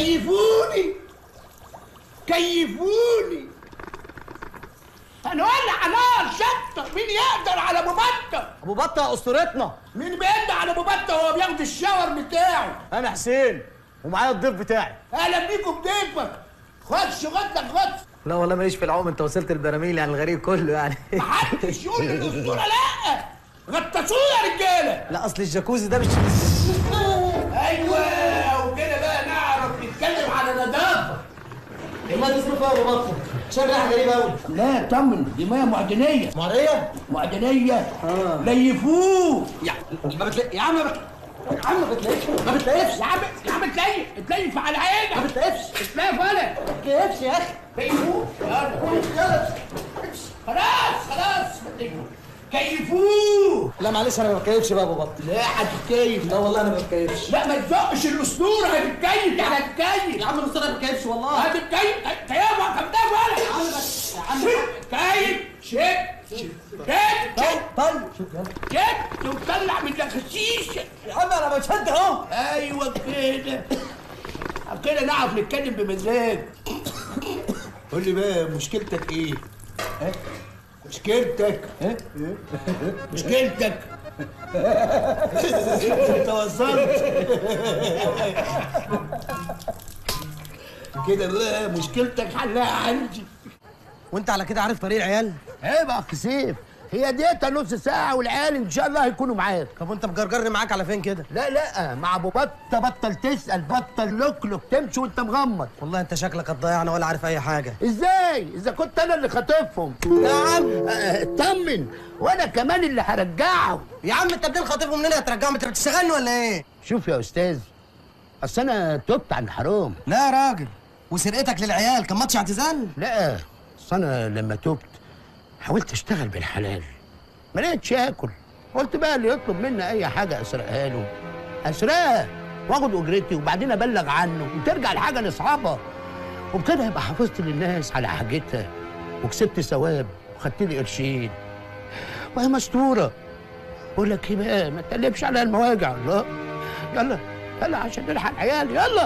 كيفوني كيفوني هنولع نار شطة مين يقدر على ابو بطة ابو بطه اسطورتنا مين بيقدر على ابو بطة وهو بياخد الشاور بتاعه انا حسين ومعايا الضيف بتاعي اهلا بيكم بضيفك خدش غدك خدش لا والله ماليش في العوم انت وصلت البراميل يعني الغريب كله يعني محدش يقول للاسطورة لا غطسوه يا رجالة لا اصل الجاكوزي ده مش ايوه وكده بقى نعرف نتكلم على نظافة ما تصرفها يا ابو بطه شايف ريحه غريبه قوي لا طمن دي ميه معدنية ماريا معدنية ليفوه يا ما بتلاقي يا عم ما بت- يا عم ما بتلاقيش ما بتلاقيش يا عم يا عم تليف تليف على عينك ما بتلاقيش تليف ولا ما بتلاقيش يا اخي كيفوه يلا خلاص خلاص كيفوه لا معلش انا ما بتكيفش بقى يا ابو بطه لا هتتكيف لا والله انا ما بتكيفش لا ما تزقش الاسطوره هتتكيف يعني هتتكيف يا عم الاسطوره ما بتكيفش والله هتتكيف كيف خدتها ولا يا عم بس يا عم كيف شد شد طيب شد طيب شوف يلا شد وطلع من الخشيش يا عم انا بشد اهو ايوه كده كده نعرف نتكلم بمزاج قول لي بقى مشكلتك ايه؟ ها؟ مشكلتك ها؟ مشكلتك انت وصلت كده بقى مشكلتك حلها عندي وانت على كده عارف طريق العيال ايه بقى يا سيف هي ديتها نص ساعة والعيال إن شاء الله هيكونوا معاك طب وانت مجرجرني معاك على فين كده لا لا مع أبو بطة بطل تسأل بطل لوك تمشي وأنت مغمض والله انت شكلك هتضيعنا ولا عارف اي حاجه ازاي اذا كنت انا اللي خاطفهم يا عم آه، اطمن وانا كمان اللي هرجعهم يا عم انت منين خاطفهم منين هترجعهم انت بتشتغلني ولا ايه شوف يا استاذ اصل انا تبت عن الحرام لا يا راجل وسرقتك للعيال كان ماتش اعتزال لا اصل انا لما تبت حاولت اشتغل بالحلال ما لقيتش اكل قلت بقى اللي يطلب مني اي حاجه اسرقها له اسرقها واخد اجرتي وبعدين ابلغ عنه وترجع الحاجه لاصحابها وبكده يبقى حافظت للناس على حاجتها وكسبت ثواب وخدت لي قرشين وهي مستوره بقول لك ايه بقى ما تقلبش على المواجع الله يلا يلا عشان نلحق العيال يلا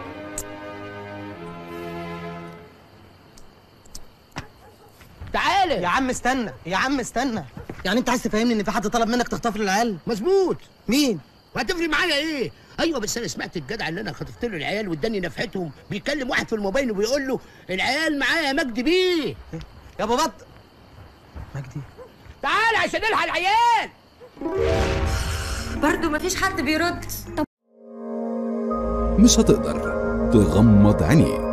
تعالى يا عم استنى يا عم استنى يعني انت عايز تفهمني ان في حد طلب منك تخطف له العيال مظبوط مين وهتفرق معايا ايه؟ ايوه بس انا سمعت الجدع اللي انا خطفت له العيال واداني نفحتهم بيكلم واحد في الموبايل وبيقول له العيال معايا يا مجدي بيه يا ابو بط مجدي تعال عشان نلحق العيال برضه مفيش حد بيرد مش هتقدر تغمض عينيك